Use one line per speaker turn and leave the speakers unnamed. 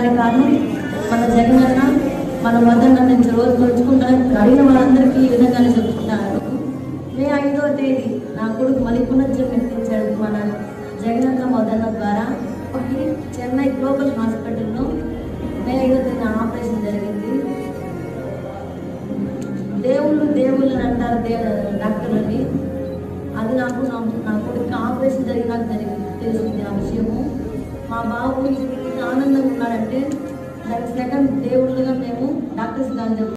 రావడానికి కారణం మన జగనన్న మన మదన్న నుంచి రోజు నడుచుకుంటాను అడిగిన వాళ్ళందరికీ ఈ విధంగానే చెప్తున్నారు మే ఐదో తేదీ నా కొడుకు మళ్ళీ పునర్జన్మించాడు మన జగనన్న మదన్న ద్వారా ఒకటి చెన్నై గ్లోబల్ హాస్పిటల్లో మే ఐదో తేదీ ఆపరేషన్ జరిగింది దేవుళ్ళు దేవుళ్ళు అని అంటారు దే డాక్టర్లని అది నాకు నా- నా కొడుకు ఆపరేషన్ జరిగినాక జరిగింది తెలిసింది ఆ విషయము మా బాబు ఇంత ఆనందంగా ఉన్నాడంటే దానికి సెకండ్ దేవుళ్ళుగా మేము డాక్టర్స్ దాని